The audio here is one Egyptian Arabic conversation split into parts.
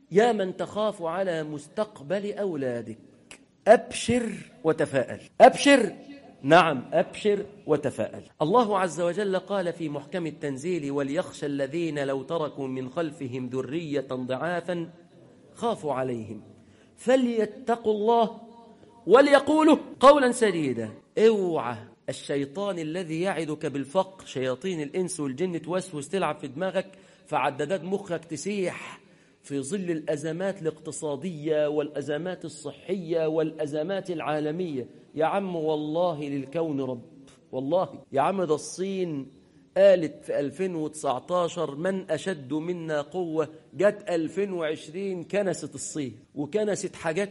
يا من تخاف على مستقبل أولادك أبشر وتفاءل أبشر نعم أبشر وتفاءل الله عز وجل قال في محكم التنزيل وليخشى الذين لو تركوا من خلفهم ذرية ضعافا خافوا عليهم فليتقوا الله وليقولوا قولا سديدا اوعى الشيطان الذي يعدك بالفقر شياطين الإنس والجن توسوس تلعب في دماغك فعدادات مخك تسيح في ظل الأزمات الاقتصادية والأزمات الصحية والأزمات العالمية يا عم والله للكون رب والله يا عم ده الصين قالت في 2019 من أشد منا قوة جت 2020 كنست الصين وكنست حاجات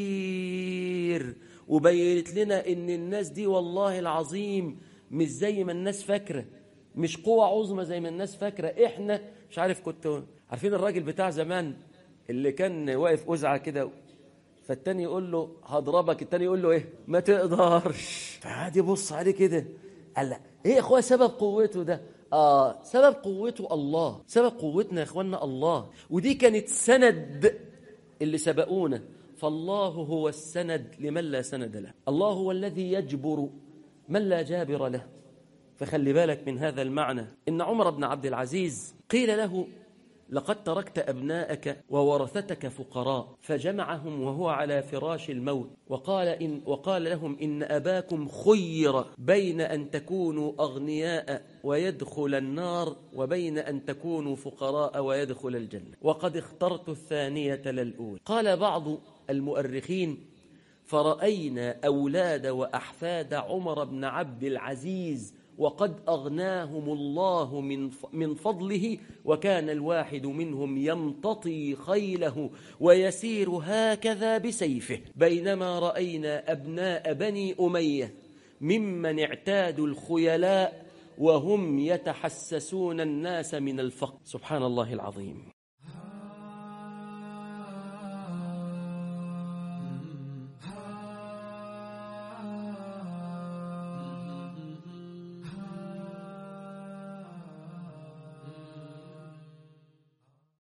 كتير وبينت لنا ان الناس دي والله العظيم مش زي ما الناس فاكرة مش قوة عظمى زي ما الناس فاكرة احنا مش عارف كنت عارفين الراجل بتاع زمان اللي كان واقف أزعة كده فالتاني يقول له هضربك التاني يقول له ايه ما تقدرش فعادي يبص عليه كده قال لا ايه يا اخويا سبب قوته ده اه سبب قوته الله سبب قوتنا يا اخوانا الله ودي كانت سند اللي سبقونا فالله هو السند لمن لا سند له الله هو الذي يجبر من لا جابر له فخلي بالك من هذا المعنى إن عمر بن عبد العزيز قيل له لقد تركت أبناءك وورثتك فقراء فجمعهم وهو على فراش الموت وقال, إن وقال لهم إن أباكم خير بين أن تكونوا أغنياء ويدخل النار وبين أن تكونوا فقراء ويدخل الجنة وقد اخترت الثانية للأولى قال بعض المؤرخين فرأينا أولاد وأحفاد عمر بن عبد العزيز وقد أغناهم الله من من فضله وكان الواحد منهم يمتطي خيله ويسير هكذا بسيفه بينما رأينا أبناء بني أمية ممن اعتادوا الخيلاء وهم يتحسسون الناس من الفقر سبحان الله العظيم